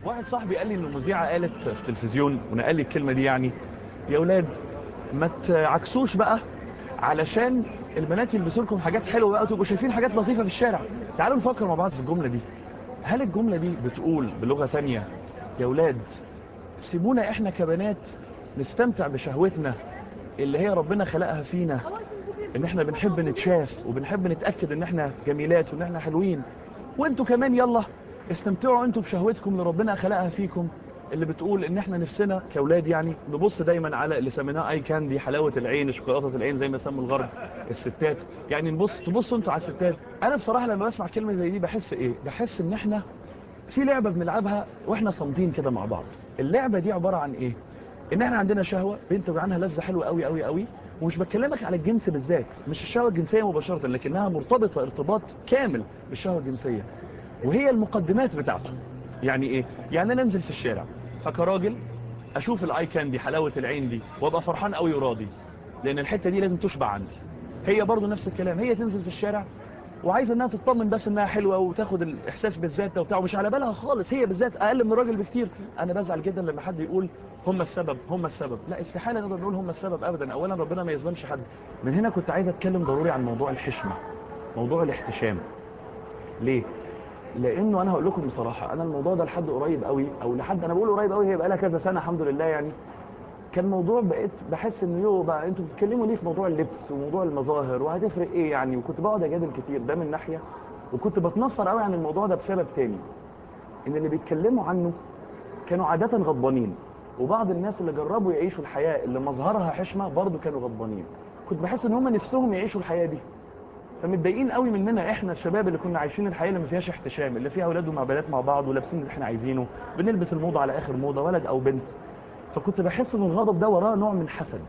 واحد صاحبي قال لي ان المذيعه قالت في التلفزيون ونقل لي الكلمه دي يعني يا اولاد ما تعكسوش بقى علشان البنات يلبسوا لكم حاجات حلوه بقى وتبقوا شايفين حاجات لطيفه في الشارع تعالوا نفكر مع بعض في الجمله دي هل الجمله دي بتقول بلغه ثانيه يا اولاد سيبونا احنا كبنات نستمتع بشهوتنا اللي هي ربنا خلقها فينا ان احنا بنحب نتشاف وبنحب نتاكد ان احنا جميلات وان احنا حلوين وانتوا كمان يلا استمتعوا انتوا بشهوتكم اللي ربنا خلقها فيكم اللي بتقول ان احنا نفسنا كاولاد يعني نبص دايما على اللي سميناه اي كاندي حلاوه العين شوكولاته العين زي ما سموا الغرب الستات يعني نبص تبصوا انتوا على الستات انا بصراحه لما بسمع كلمه زي دي بحس ايه بحس ان احنا في لعبه بنلعبها واحنا صامتين كده مع بعض اللعبه دي عباره عن ايه ان احنا عندنا شهوه بنت عنها لذه حلوه قوي قوي قوي ومش بكلمك على الجنس بالذات مش الشهوه الجنسيه مباشره لكنها مرتبطه ارتباط كامل بالشهوه الجنسيه وهي المقدمات بتاعته يعني ايه يعني انا انزل في الشارع فكراجل اشوف الاي كان دي حلاوه العين دي وابقى فرحان قوي وراضي لان الحته دي لازم تشبع عندي هي برضو نفس الكلام هي تنزل في الشارع وعايزه انها تطمن بس انها حلوه وتاخد الاحساس بالذات ده وبتاع مش على بالها خالص هي بالذات اقل من الراجل بكتير انا بزعل جدا لما حد يقول هم السبب هم السبب لا استحاله نقدر نقول هم السبب ابدا اولا ربنا ما يظلمش حد من هنا كنت عايز اتكلم ضروري عن موضوع الحشمه موضوع الاحتشام ليه لانه انا هقول لكم بصراحه انا الموضوع ده لحد قريب قوي او لحد انا بقول قريب قوي هي بقى لها كذا سنه الحمد لله يعني كان موضوع بقيت بحس انه يو بقى انتوا بتتكلموا ليه في موضوع اللبس وموضوع المظاهر وهتفرق ايه يعني وكنت بقعد اجادل كتير ده من ناحيه وكنت بتنصر قوي عن الموضوع ده بسبب تاني ان اللي بيتكلموا عنه كانوا عاده غضبانين وبعض الناس اللي جربوا يعيشوا الحياه اللي مظهرها حشمه برضه كانوا غضبانين كنت بحس ان هم نفسهم يعيشوا الحياه دي فمتضايقين قوي مننا احنا الشباب اللي كنا عايشين الحياه اللي ما فيهاش احتشام اللي فيها اولاد ومع بنات مع بعض ولابسين اللي احنا عايزينه بنلبس الموضه على اخر موضه ولد او بنت فكنت بحس ان الغضب ده وراه نوع من حسد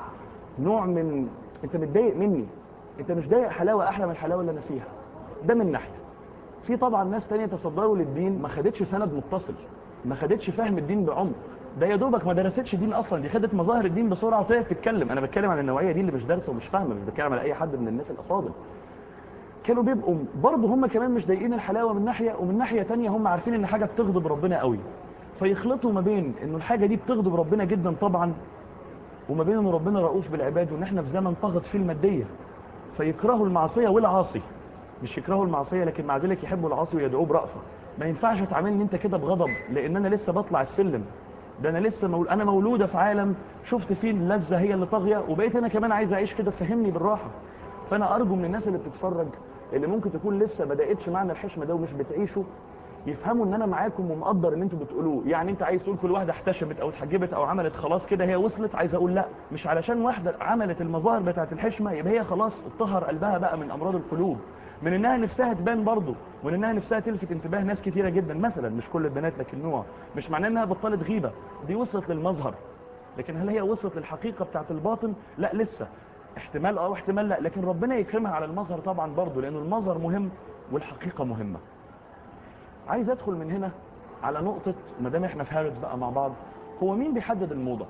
نوع من انت متضايق مني انت مش ضايق حلاوه احلى من الحلاوه اللي انا فيها ده من ناحيه في طبعا ناس تانية تصدروا للدين ما خدتش سند متصل ما خدتش فهم الدين بعمق ده يا دوبك ما درستش دين اصلا دي خدت مظاهر الدين بسرعه وطلعت تتكلم انا بتكلم عن النوعيه دي اللي مش دارسه ومش فاهمه مش بتكلم على اي حد من الناس الافاضل كانوا بيبقوا برضه هم كمان مش ضايقين الحلاوه من ناحيه ومن ناحيه تانية هم عارفين ان حاجه بتغضب ربنا قوي فيخلطوا ما بين انه الحاجه دي بتغضب ربنا جدا طبعا وما بين ان ربنا رؤوف بالعباد وان احنا في زمن طغت فيه الماديه فيكرهوا المعصيه والعاصي مش يكرهوا المعصيه لكن مع ذلك يحبوا العاصي ويدعوه برأفه ما ينفعش تعاملني انت كده بغضب لان انا لسه بطلع السلم ده انا لسه مول... انا مولوده في عالم شفت فيه اللذه هي اللي طاغيه وبقيت انا كمان عايز اعيش كده فهمني بالراحه فانا ارجو من الناس اللي بتتفرج اللي ممكن تكون لسه بداتش معنى الحشمه ده ومش بتعيشه يفهموا ان انا معاكم ومقدر اللي انتوا بتقولوه يعني انت عايز تقول كل واحده احتشمت او اتحجبت او عملت خلاص كده هي وصلت عايز اقول لا مش علشان واحده عملت المظاهر بتاعه الحشمه يبقى هي خلاص اتطهر قلبها بقى من امراض القلوب من انها نفسها تبان برضه ومن انها نفسها تلفت انتباه ناس كتيره جدا مثلا مش كل البنات لكن نوع مش معناه انها بطلت غيبه دي وصلت للمظهر لكن هل هي وصلت للحقيقه بتاعه الباطن لا لسه احتمال اه واحتمال لا لكن ربنا يكرمها على المظهر طبعا برضه لان المظهر مهم والحقيقه مهمه عايز ادخل من هنا على نقطه ما دام احنا في هارتز بقى مع بعض هو مين بيحدد الموضه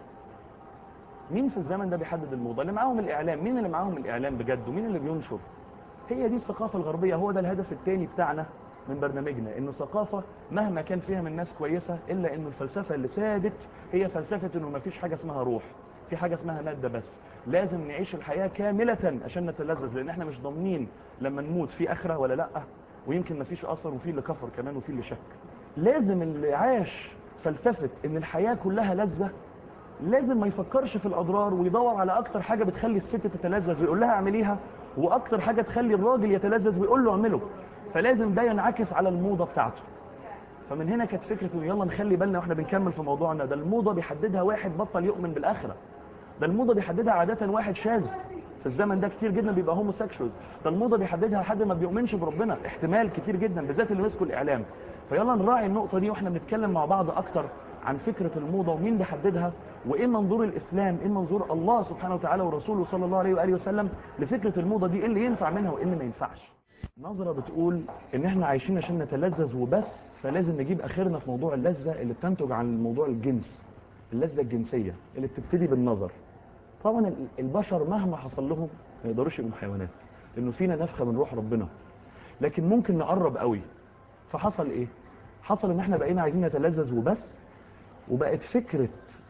مين في الزمن ده بيحدد الموضه اللي معاهم الاعلام مين اللي معاهم الاعلام بجد ومين اللي بينشر هي دي الثقافه الغربيه هو ده الهدف الثاني بتاعنا من برنامجنا انه ثقافه مهما كان فيها من ناس كويسه الا انه الفلسفه اللي سادت هي فلسفه انه ما فيش حاجه اسمها روح في حاجه اسمها ماده بس لازم نعيش الحياه كامله عشان نتلذذ لان احنا مش ضامنين لما نموت في اخره ولا لا ويمكن ما فيش اصلا وفي اللي كفر كمان وفي اللي شك لازم اللي عاش فلسفه ان الحياه كلها لذه لازم ما يفكرش في الاضرار ويدور على اكتر حاجه بتخلي الست تتلذذ ويقول لها اعمليها واكتر حاجه تخلي الراجل يتلذذ ويقول له اعمله فلازم ده ينعكس على الموضه بتاعته فمن هنا كانت فكره يلا نخلي بالنا واحنا بنكمل في موضوعنا ده الموضه بيحددها واحد بطل يؤمن بالاخره ده الموضه بيحددها عاده واحد شاذ في الزمن ده كتير جدا بيبقى هوموسيكشوالز ده الموضه بيحددها حد ما بيؤمنش بربنا احتمال كتير جدا بالذات اللي مسكوا الاعلام فيلا نراعي النقطه دي واحنا بنتكلم مع بعض اكتر عن فكره الموضه ومين بيحددها وايه منظور الاسلام ايه منظور الله سبحانه وتعالى ورسوله صلى الله عليه واله وسلم لفكره الموضه دي ايه اللي ينفع منها وايه اللي ما ينفعش نظره بتقول ان احنا عايشين عشان نتلذذ وبس فلازم نجيب اخرنا في موضوع اللذه اللي بتنتج عن موضوع الجنس اللذه الجنسيه اللي بتبتدي بالنظر طبعا البشر مهما حصل لهم ما يقدروش يبقوا حيوانات لانه فينا نفخه من روح ربنا لكن ممكن نقرب قوي فحصل ايه حصل ان احنا بقينا عايزين نتلذذ وبس وبقت فكرة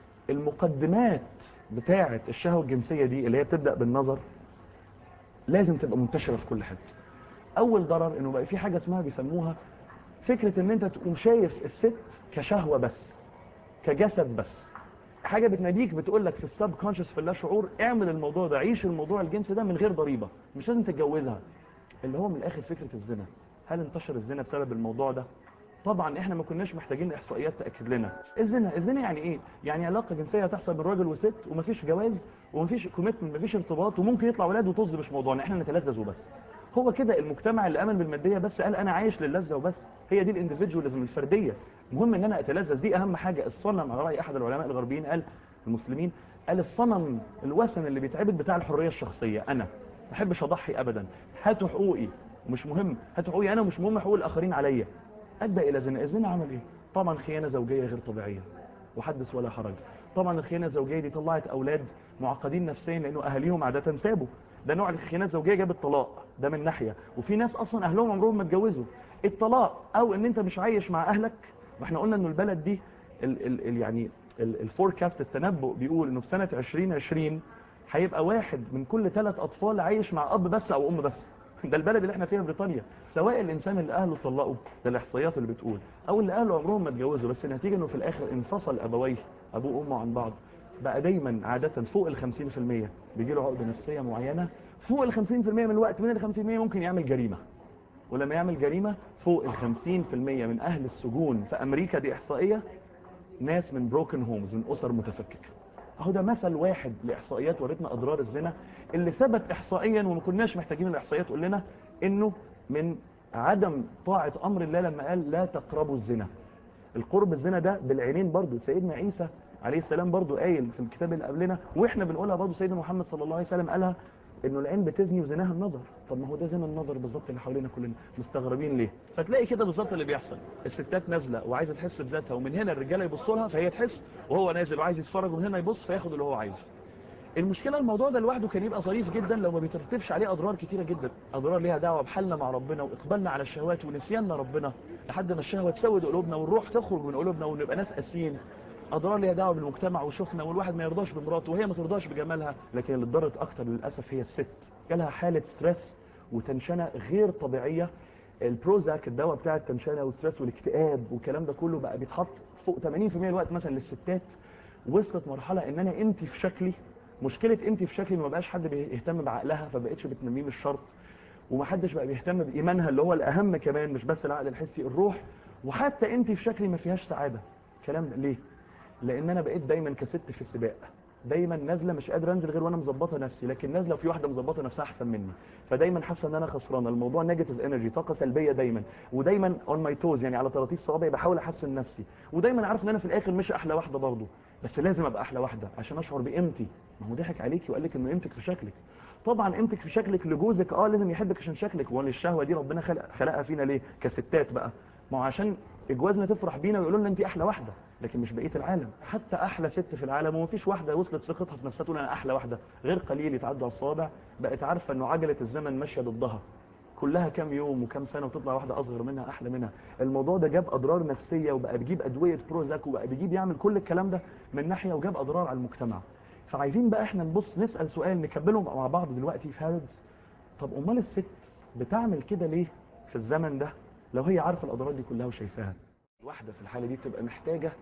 المقدمات بتاعة الشهوة الجنسية دي اللي هي بتبدأ بالنظر لازم تبقى منتشرة في كل حتة اول ضرر انه بقى في حاجة اسمها بيسموها فكرة ان انت تقوم شايف الست كشهوة بس كجسد بس حاجة بتناديك بتقول لك في السب كونشس في اللا شعور اعمل الموضوع ده عيش الموضوع الجنسي ده من غير ضريبة مش لازم تتجوزها اللي هو من الاخر فكرة الزنا هل انتشر الزنا بسبب الموضوع ده طبعا احنا ما كناش محتاجين احصائيات تاكد لنا الزنا الزنا يعني ايه يعني علاقه جنسيه تحصل بين راجل وست ومفيش جواز ومفيش كوميتمنت مفيش ارتباط وممكن يطلع ولاد وطز مش موضوعنا احنا نتلذذ وبس هو كده المجتمع اللي امن بالماديه بس قال انا عايش للذه وبس هي دي الانديفيدواليزم الفرديه مهم ان انا اتلذذ دي اهم حاجه الصنم على راي احد العلماء الغربيين قال المسلمين قال الصنم الوثن اللي بيتعبد بتاع الحريه الشخصيه انا ما بحبش اضحي ابدا هاتوا حقوقي ومش مهم هاتوا حقوقي انا ومش مهم حقوق الاخرين عليا ادى الى زنا الزنا عمل ايه طبعا خيانه زوجيه غير طبيعيه وحدث ولا حرج طبعا الخيانه الزوجيه دي طلعت اولاد معقدين نفسيا لانه اهاليهم عاده سابوا ده نوع الخيانه الزوجيه جاب الطلاق ده من ناحيه وفي ناس اصلا اهلهم عمرهم ما اتجوزوا الطلاق او ان انت مش عايش مع اهلك واحنا قلنا انه البلد دي ال ال ال يعني الفوركاست التنبؤ بيقول انه في سنه 2020 هيبقى واحد من كل ثلاث اطفال عايش مع اب بس او ام بس ده البلد اللي احنا فيها بريطانيا سواء الانسان اللي اهله طلقوا ده الاحصائيات اللي بتقول او اللي اهله عمرهم ما اتجوزوا بس النتيجه انه في الاخر انفصل ابويه ابوه وامه عن بعض بقى دايما عاده فوق ال 50% بيجي له عقده نفسيه معينه فوق ال 50% من الوقت من ال 50% ممكن يعمل جريمه ولما يعمل جريمه فوق ال 50% من اهل السجون في امريكا دي احصائيه ناس من بروكن هومز من اسر متفككه اهو ده مثل واحد لاحصائيات ورتنا اضرار الزنا اللي ثبت احصائيا وما كناش محتاجين الاحصائيات تقول لنا انه من عدم طاعه امر الله لما قال لا تقربوا الزنا القرب الزنا ده بالعينين برضو سيدنا عيسى عليه السلام برضو قايل في الكتاب اللي قبلنا واحنا بنقولها برضو سيدنا محمد صلى الله عليه وسلم قالها انه العين بتزني وزناها النظر طب ما هو ده زنا النظر بالظبط اللي حوالينا كلنا مستغربين ليه فتلاقي كده بالظبط اللي بيحصل الستات نازله وعايزه تحس بذاتها ومن هنا الرجاله يبصوا لها فهي تحس وهو نازل وعايز يتفرج ومن هنا يبص فياخد اللي هو عايزه المشكله الموضوع ده لوحده كان يبقى ظريف جدا لو ما بيترتبش عليه اضرار كتيره جدا اضرار ليها دعوه بحالنا مع ربنا واقبالنا على الشهوات ونسياننا ربنا لحد ما الشهوه تسود قلوبنا والروح تخرج من قلوبنا ونبقى ناس قاسيين اضرار ليها دعوه بالمجتمع وشفنا والواحد ما يرضاش بمراته وهي ما ترضاش بجمالها لكن اللي اتضرت اكتر للاسف هي الست جالها حاله ستريس وتنشنه غير طبيعيه البروزاك الدواء بتاع التنشنه والستريس والاكتئاب والكلام ده كله بقى بيتحط فوق 80% من الوقت مثلا للستات وصلت مرحله ان انا قيمتي في شكلي مشكله قيمتي في شكلي ما بقاش حد بيهتم بعقلها فبقتش بتنميه مش شرط ومحدش بقى بيهتم بايمانها اللي هو الاهم كمان مش بس العقل الحسي الروح وحتى قيمتي في شكلي ما فيهاش سعاده كلام ده ليه لان انا بقيت دايما كست في السباق دايما نازله مش قادر انزل غير وانا مظبطه نفسي لكن نازله وفي واحده مظبطه نفسها احسن مني فدايما حاسه ان انا خسرانه الموضوع نيجاتيف انرجي طاقه سلبيه دايما ودايما اون ماي توز يعني على طراطيف صوابعي بحاول احسن نفسي ودايما عارف ان انا في الاخر مش احلى واحده برضه بس لازم ابقى احلى واحده عشان اشعر بقيمتي ما هو ضحك عليكي وقال لك ان قيمتك في شكلك طبعا قيمتك في شكلك لجوزك اه لازم يحبك عشان شكلك هو الشهوه دي ربنا خلق خلقها فينا ليه كستات بقى ما هو عشان اجوازنا تفرح بينا ويقولوا لنا انت احلى واحده لكن مش بقيه العالم حتى احلى ست في العالم ومفيش واحده وصلت ثقتها في نفسها تقول انا احلى واحده غير قليل يتعدوا على الصوابع بقت عارفه انه عجله الزمن ماشيه ضدها كلها كام يوم وكام سنه وتطلع واحده اصغر منها احلى منها الموضوع ده جاب اضرار نفسيه وبقى بيجيب ادويه بروزاك وبقى بيجيب يعمل كل الكلام ده من ناحيه وجاب اضرار على المجتمع فعايزين بقى احنا نبص نسال سؤال نكمله مع بعض دلوقتي في هارودز طب امال الست بتعمل كده ليه في الزمن ده لو هي عارفه الاضرار دي كلها وشايفاها الواحده في الحاله دي بتبقى محتاجه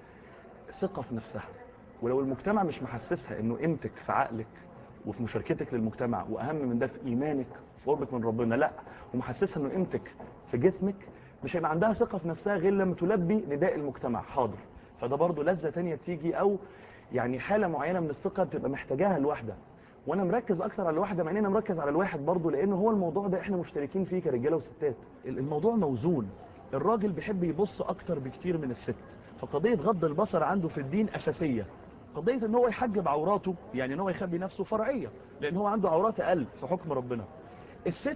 ثقه في نفسها ولو المجتمع مش محسسها انه قيمتك في عقلك وفي مشاركتك للمجتمع واهم من ده في ايمانك في قربك من ربنا لا ومحسسها انه قيمتك في جسمك مش هيبقى عندها ثقه في نفسها غير لما تلبي نداء المجتمع حاضر فده برضو لذه تانية بتيجي او يعني حاله معينه من الثقه بتبقى محتاجاها الواحده وانا مركز اكتر على الواحده مع اننا مركز على الواحد برضو لان هو الموضوع ده احنا مشتركين فيه كرجاله وستات الموضوع موزون الراجل بيحب يبص اكتر بكتير من الست فقضيه غض البصر عنده في الدين اساسيه قضيه ان هو يحجب عوراته يعني ان هو يخبي نفسه فرعيه لان هو عنده عورات اقل في حكم ربنا الست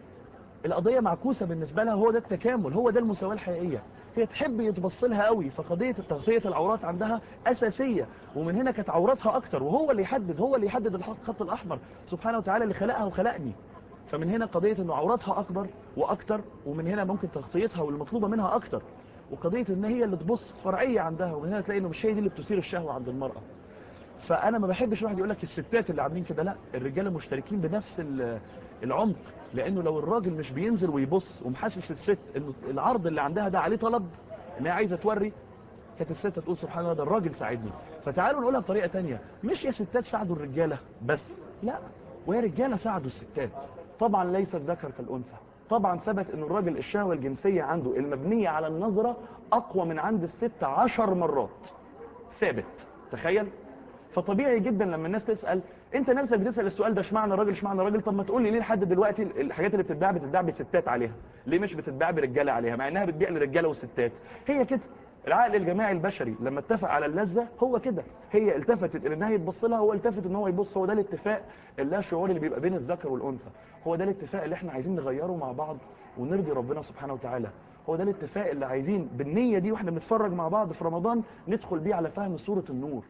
القضيه معكوسه بالنسبه لها هو ده التكامل هو ده المساواه الحقيقيه هي تحب يتبص لها قوي فقضيه تغطيه العورات عندها اساسيه ومن هنا كانت عوراتها اكتر وهو اللي يحدد هو اللي يحدد الخط الاحمر سبحانه وتعالى اللي خلقها وخلقني فمن هنا قضيه انه عوراتها اكبر واكتر ومن هنا ممكن تغطيتها والمطلوبه منها اكتر وقضيه ان هي اللي تبص فرعيه عندها ومن هنا تلاقي انه مش هي دي اللي بتثير الشهوه عند المراه فانا ما بحبش واحد يقول لك الستات اللي عاملين كده لا الرجاله مشتركين بنفس ال- العمق لانه لو الراجل مش بينزل ويبص ومحسس الست انه العرض اللي عندها ده عليه طلب ان هي عايزه توري كانت الست تقول سبحان الله ده الراجل ساعدني فتعالوا نقولها بطريقه تانية مش يا ستات ساعدوا الرجاله بس لا ويا رجاله ساعدوا الستات طبعا ليس الذكر كالانثى طبعا ثبت ان الراجل الشهوه الجنسيه عنده المبنيه على النظره اقوى من عند الست عشر مرات ثابت تخيل فطبيعي جدا لما الناس تسال انت نفسك بتسال السؤال ده اشمعنى راجل اشمعنى راجل طب ما تقول لي ليه لحد دلوقتي الحاجات اللي بتتباع بتتباع بستات عليها ليه مش بتتباع برجاله عليها مع انها بتبيع لرجاله وستات هي كده العقل الجماعي البشري لما اتفق على اللذه هو كده هي التفتت الى انها يتبص لها هو التفت ان هو يبص هو ده الاتفاق اللا شعوري اللي بيبقى بين الذكر والانثى هو ده الاتفاق اللي احنا عايزين نغيره مع بعض ونرضي ربنا سبحانه وتعالى هو ده الاتفاق اللي عايزين بالنيه دي واحنا بنتفرج مع بعض في رمضان ندخل بيه على فهم سوره النور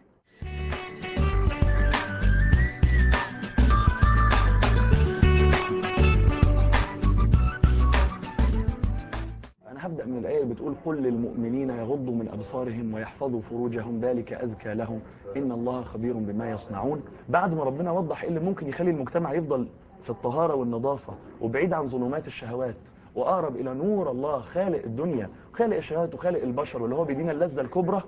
أنا هبدأ من الآية اللي بتقول قل للمؤمنين يغضوا من أبصارهم ويحفظوا فروجهم ذلك أزكى لهم إن الله خبير بما يصنعون بعد ما ربنا وضح إيه اللي ممكن يخلي المجتمع يفضل في الطهارة والنظافة وبعيد عن ظلمات الشهوات وأقرب إلى نور الله خالق الدنيا خالق الشهوات وخالق البشر واللي هو بيدينا اللذة الكبرى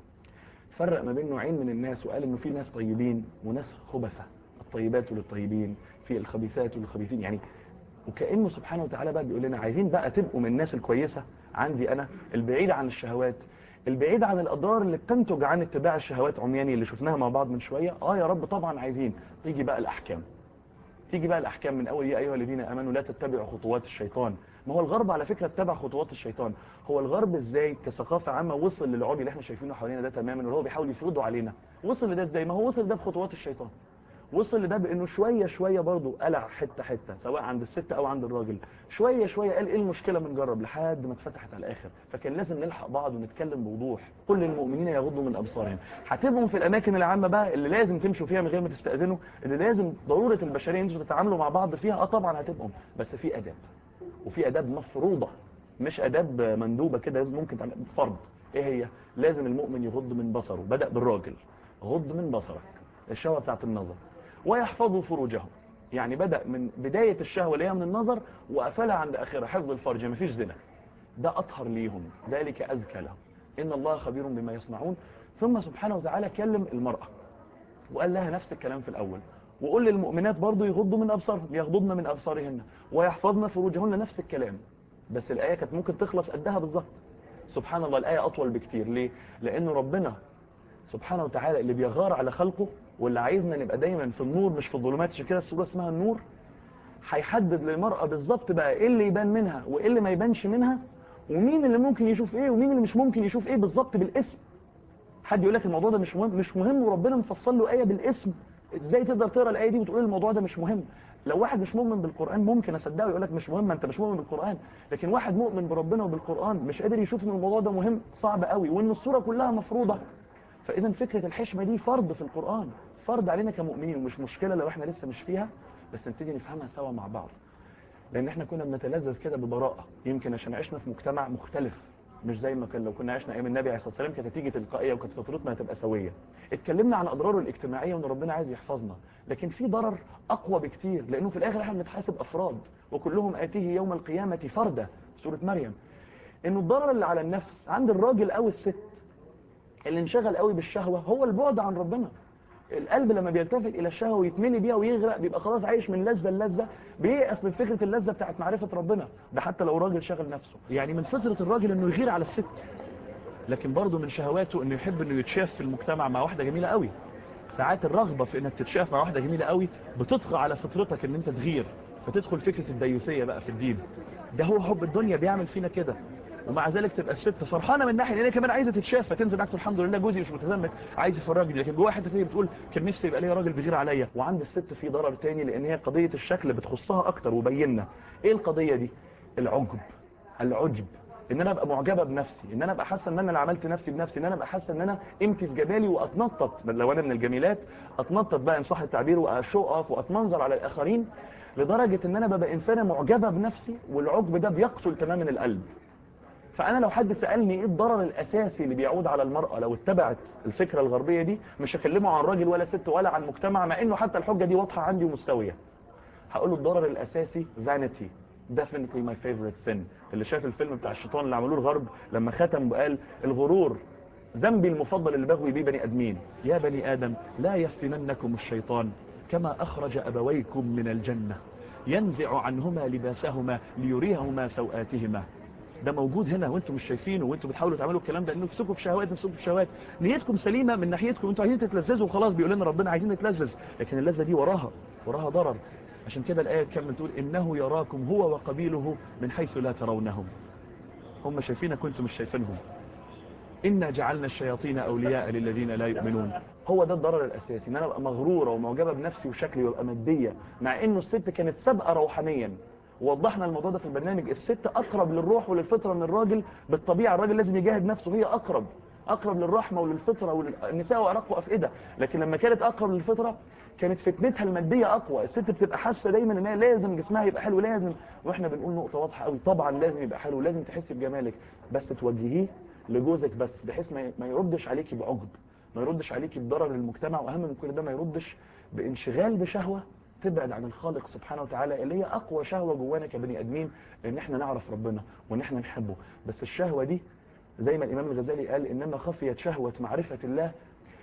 فرق ما بين نوعين من الناس وقال إنه في ناس طيبين وناس خبثة الطيبات للطيبين في الخبيثات للخبيثين يعني وكأنه سبحانه وتعالى بقى بيقول لنا عايزين بقى تبقوا من الناس الكويسة عندي أنا البعيدة عن الشهوات البعيدة عن الأضرار اللي بتنتج عن اتباع الشهوات عمياني اللي شفناها مع بعض من شوية آه يا رب طبعا عايزين تيجي بقى الأحكام تيجي بقى الأحكام من أول يا أيها الذين آمنوا لا تتبعوا خطوات الشيطان ما هو الغرب على فكرة اتبع خطوات الشيطان هو الغرب ازاي كثقافة عامة وصل للعري اللي احنا شايفينه حوالينا ده تماما اللي هو بيحاول يفرضه علينا وصل لده ازاي ما هو وصل ده بخطوات الشيطان وصل لده بانه شويه شويه برضه قلع حته حته سواء عند الست او عند الراجل شويه شويه قال ايه المشكله ما نجرب لحد ما اتفتحت على الاخر فكان لازم نلحق بعض ونتكلم بوضوح كل المؤمنين يغضوا من ابصارهم هتبقوا في الاماكن العامه بقى اللي لازم تمشوا فيها من غير ما تستاذنوا اللي لازم ضروره البشريه انتوا تتعاملوا مع بعض فيها اه طبعا هتبقوا بس في اداب وفي اداب مفروضه مش اداب مندوبه كده ممكن تعمل فرض ايه هي لازم المؤمن يغض من بصره بدا بالراجل غض من بصرك الشهوه بتاعت النظر ويحفظوا فروجهم يعني بدأ من بداية الشهوة اللي هي من النظر وقفلها عند آخرها حفظ الفرج مفيش زنا ده أطهر ليهم ذلك أزكى لهم إن الله خبير بما يصنعون ثم سبحانه وتعالى كلم المرأة وقال لها نفس الكلام في الأول وقول للمؤمنات برضو يغضوا من أبصارهم يغضضن من أبصارهن ويحفظن فروجهن نفس الكلام بس الآية كانت ممكن تخلص قدها بالظبط سبحان الله الآية أطول بكتير ليه؟ لأن ربنا سبحانه وتعالى اللي بيغار على خلقه واللي عايزنا نبقى دايما في النور مش في الظلمات عشان كده السوره اسمها النور هيحدد للمرأة بالظبط بقى ايه اللي يبان منها وايه اللي ما يبانش منها ومين اللي ممكن يشوف ايه ومين اللي مش ممكن يشوف ايه بالظبط بالاسم حد يقول لك الموضوع ده مش مهم مش مهم وربنا مفصل له ايه بالاسم ازاي تقدر تقرا الايه دي وتقول الموضوع ده مش مهم لو واحد مش مؤمن بالقران ممكن اصدقه يقول لك مش مهم ما انت مش مؤمن بالقران لكن واحد مؤمن بربنا وبالقران مش قادر يشوف ان الموضوع ده مهم صعب قوي وان الصوره كلها مفروضه فاذا فكره الحشمه دي فرض في القران فرض علينا كمؤمنين ومش مشكله لو احنا لسه مش فيها بس نبتدي نفهمها سوا مع بعض لان احنا كنا بنتلذذ كده ببراءه يمكن عشان عشنا في مجتمع مختلف مش زي ما كان لو كنا عشنا ايام النبي عليه الصلاه والسلام كانت هتيجي تلقائيه وكانت فطرتنا هتبقى سويه اتكلمنا عن اضراره الاجتماعيه وان ربنا عايز يحفظنا لكن في ضرر اقوى بكتير لانه في الاخر احنا بنتحاسب افراد وكلهم اتيه يوم القيامه فردا سوره مريم انه الضرر اللي على النفس عند الراجل او الست اللي انشغل قوي بالشهوه هو البعد عن ربنا القلب لما بيلتفت الى الشهوه ويتملي بيها ويغرق بيبقى خلاص عايش من لذه لذه بييأس من فكره اللذه بتاعت معرفه ربنا ده حتى لو راجل شغل نفسه يعني من فطره الراجل انه يغير على الست لكن برضه من شهواته انه يحب انه يتشاف في المجتمع مع واحده جميله قوي ساعات الرغبه في انك تتشاف مع واحده جميله قوي بتطغى على فطرتك ان انت تغير فتدخل فكره الديوثيه بقى في الدين ده هو حب الدنيا بيعمل فينا كده ومع ذلك تبقى الست فرحانه من ناحيه ان هي كمان عايزه تتشاف فتنزل معاك تقول الحمد لله جوزي مش متزمت عايز يفرجني لكن جواها حته ثانيه بتقول كان نفسي يبقى ليا راجل بيغير عليا وعند الست في ضرر تاني لان هي قضيه الشكل بتخصها اكتر وبينا ايه القضيه دي العجب العجب ان انا ابقى معجبه بنفسي ان انا ابقى حاسه ان انا اللي عملت نفسي بنفسي ان انا ابقى حاسه ان انا قيمتي في جمالي واتنطط لو انا من الجميلات اتنطط بقى ان صح التعبير واشو اوف واتمنظر على الاخرين لدرجه ان انا ببقى انسانه معجبه بنفسي والعجب ده بيقتل تماما القلب فانا لو حد سالني ايه الضرر الاساسي اللي بيعود على المراه لو اتبعت الفكره الغربيه دي مش هكلمه عن راجل ولا ست ولا عن مجتمع مع انه حتى الحجه دي واضحه عندي ومستويه هقول له الضرر الاساسي vanity definitely my favorite sin اللي شاف الفيلم بتاع الشيطان اللي عملوه الغرب لما ختم وقال الغرور ذنبي المفضل اللي بغوي بيه بني ادمين يا بني ادم لا يفتننكم الشيطان كما اخرج ابويكم من الجنه ينزع عنهما لباسهما ليريهما سوآتهما ده موجود هنا وانتم مش شايفينه وانتم بتحاولوا تعملوا الكلام ده انكم تمسكوا في شهوات تمسكوا في شهوات نيتكم سليمه من ناحيتكم انتوا عايزين تتلذذوا وخلاص بيقول لنا ربنا عايزين نتلذذ لكن اللذه دي وراها وراها ضرر عشان كده الايه تكمل تقول انه يراكم هو وقبيله من حيث لا ترونهم هم شايفينك وانتم مش شايفينهم إنا جعلنا الشياطين أولياء للذين لا يؤمنون هو ده الضرر الأساسي إن أنا أبقى مغرورة ومعجبة بنفسي وشكلي وأبقى مادية مع إنه الست كانت سابقة روحانيا ووضحنا الموضوع ده في البرنامج الست أقرب للروح وللفطرة من الراجل بالطبيعة الراجل لازم يجاهد نفسه هي أقرب أقرب للرحمة وللفطرة والنساء وأرق أفئدة لكن لما كانت أقرب للفطرة كانت فتنتها المادية أقوى الست بتبقى حاسة دايما إنها لازم جسمها يبقى حلو لازم وإحنا بنقول نقطة واضحة قوي طبعا لازم يبقى حلو لازم تحسي بجمالك بس توجهيه لجوزك بس بحيث ما يردش عليكي بعجب ما يردش عليكي بضرر المجتمع واهم من كل ده ما يردش بانشغال بشهوة تبعد عن الخالق سبحانه وتعالى اللي هي اقوى شهوة جوانا كبني ادمين ان احنا نعرف ربنا وان احنا نحبه بس الشهوة دي زي ما الامام الغزالي قال انما خفيت شهوة معرفة الله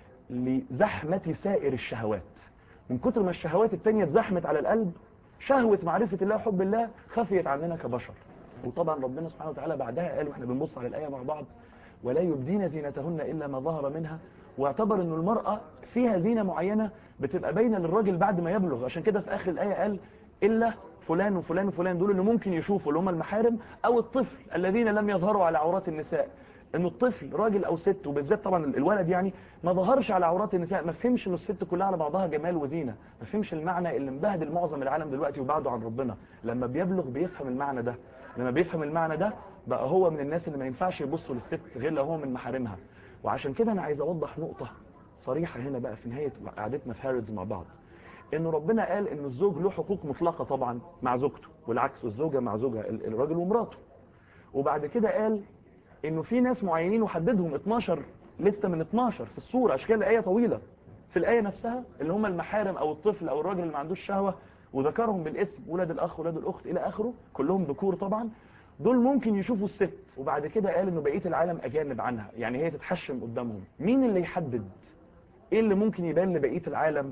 لزحمة سائر الشهوات من كتر ما الشهوات التانية اتزحمت على القلب شهوة معرفة الله وحب الله خفيت عننا كبشر وطبعا ربنا سبحانه وتعالى بعدها قال واحنا بنبص على الآية مع بعض ولا يبدين زينتهن إلا ما ظهر منها واعتبر أن المرأة فيها زينة معينة بتبقى باينة للراجل بعد ما يبلغ عشان كده في آخر الآية قال إلا فلان وفلان وفلان دول اللي ممكن يشوفوا اللي هم المحارم أو الطفل الذين لم يظهروا على عورات النساء ان الطفل راجل او ست وبالذات طبعا الولد يعني ما ظهرش على عورات النساء ما فهمش ان الست كلها على بعضها جمال وزينه ما فهمش المعنى اللي مبهدل معظم العالم دلوقتي وبعده عن ربنا لما بيبلغ بيفهم المعنى ده لما بيفهم المعنى ده بقى هو من الناس اللي ما ينفعش يبصوا للست غير لو هو من محارمها وعشان كده انا عايز اوضح نقطه صريحه هنا بقى في نهايه قعدتنا في هاردز مع بعض ان ربنا قال ان الزوج له حقوق مطلقه طبعا مع زوجته والعكس الزوجه مع زوجها الراجل ومراته وبعد كده قال انه في ناس معينين وحددهم 12 لسه من 12 في الصورة اشكال الايه طويلة في الايه نفسها اللي هم المحارم او الطفل او الراجل اللي ما عندوش شهوة وذكرهم بالاسم ولاد الاخ ولاد الاخت الى اخره كلهم ذكور طبعا دول ممكن يشوفوا الست وبعد كده قال انه بقيه العالم اجانب عنها يعني هي تتحشم قدامهم مين اللي يحدد ايه اللي ممكن يبان لبقيه العالم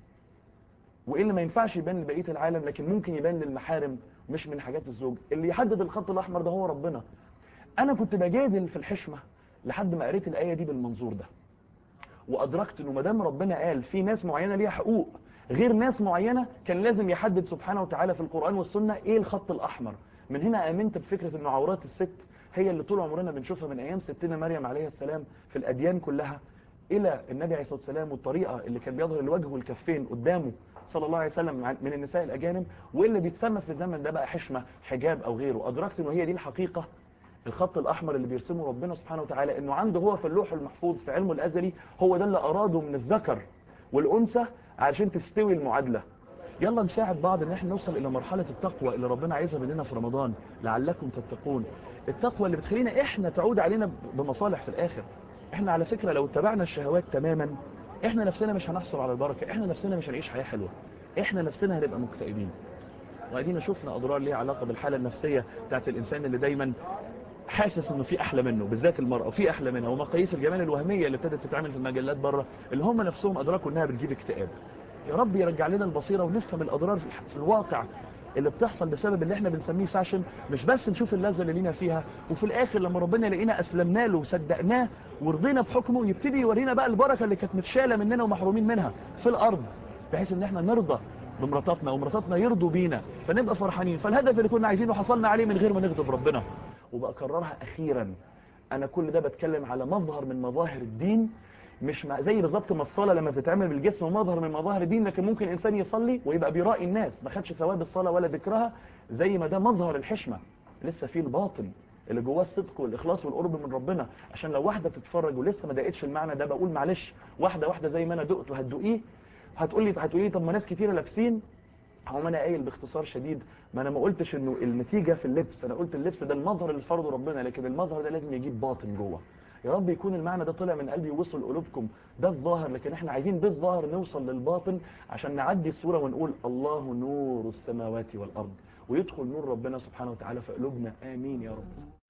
وايه اللي ما ينفعش يبان لبقيه العالم لكن ممكن يبان للمحارم مش من حاجات الزوج اللي يحدد الخط الاحمر ده هو ربنا انا كنت بجادل في الحشمة لحد ما قريت الآية دي بالمنظور ده وأدركت انه مدام ربنا قال في ناس معينة ليها حقوق غير ناس معينة كان لازم يحدد سبحانه وتعالى في القرآن والسنة ايه الخط الأحمر من هنا آمنت بفكرة انه عورات الست هي اللي طول عمرنا بنشوفها من أيام ستنا مريم عليه السلام في الأديان كلها إلى النبي عليه الصلاة والسلام والطريقة اللي كان بيظهر الوجه والكفين قدامه صلى الله عليه وسلم من النساء الأجانب واللي بيتسمى في الزمن ده بقى حشمة حجاب أو غيره أدركت انه هي دي الحقيقة الخط الأحمر اللي بيرسمه ربنا سبحانه وتعالى انه عنده هو في اللوح المحفوظ في علمه الأزلي هو ده اللي أراده من الذكر والأنثى علشان تستوي المعادلة يلا نساعد بعض ان احنا نوصل الى مرحلة التقوى اللي ربنا عايزها مننا في رمضان لعلكم تتقون التقوى اللي بتخلينا احنا تعود علينا بمصالح في الاخر احنا على فكرة لو اتبعنا الشهوات تماما احنا نفسنا مش هنحصل على البركة احنا نفسنا مش هنعيش حياة حلوة احنا نفسنا هنبقى مكتئبين وادينا شفنا اضرار ليها علاقة بالحالة النفسية بتاعت الانسان اللي دايما حاسس انه في احلى منه بالذات المرأة وفي احلى منها ومقاييس الجمال الوهمية اللي ابتدت تتعمل في المجلات بره اللي هم نفسهم ادركوا انها بتجيب اكتئاب يا رب يرجع لنا البصيرة ونفهم الاضرار في الواقع اللي بتحصل بسبب اللي احنا بنسميه فاشن مش بس نشوف اللذة اللي لينا فيها وفي الاخر لما ربنا يلاقينا اسلمنا له وصدقناه ورضينا بحكمه يبتدي يورينا بقى البركة اللي كانت متشالة مننا ومحرومين منها في الارض بحيث ان احنا نرضى بمراتاتنا ومراتاتنا يرضوا بينا فنبقى فرحانين فالهدف اللي كنا عايزينه حصلنا عليه من غير ما نغضب ربنا وبكررها اخيرا انا كل ده بتكلم على مظهر من مظاهر الدين مش مع زي بالظبط ما الصلاه لما بتتعمل بالجسم ومظهر من مظاهر الدين لكن ممكن انسان يصلي ويبقى بيرائي الناس ما خدش ثواب الصلاه ولا ذكرها زي ما ده مظهر الحشمه لسه فيه الباطن اللي جواه الصدق والاخلاص والقرب من ربنا عشان لو واحده بتتفرج ولسه ما دقتش المعنى ده بقول معلش واحده واحده زي ما انا دقت وهتدوقيه هتقول لي هتقولي لي طب ما ناس كتيره لابسين هو انا قايل باختصار شديد ما انا ما قلتش انه النتيجه في اللبس انا قلت اللبس ده المظهر اللي فرضه ربنا لكن المظهر ده لازم يجيب باطن جوه يا رب يكون المعنى ده طلع من قلبي ووصل قلوبكم ده الظاهر لكن احنا عايزين بالظاهر نوصل للباطن عشان نعدي الصوره ونقول الله نور السماوات والارض ويدخل نور ربنا سبحانه وتعالى في قلوبنا امين يا رب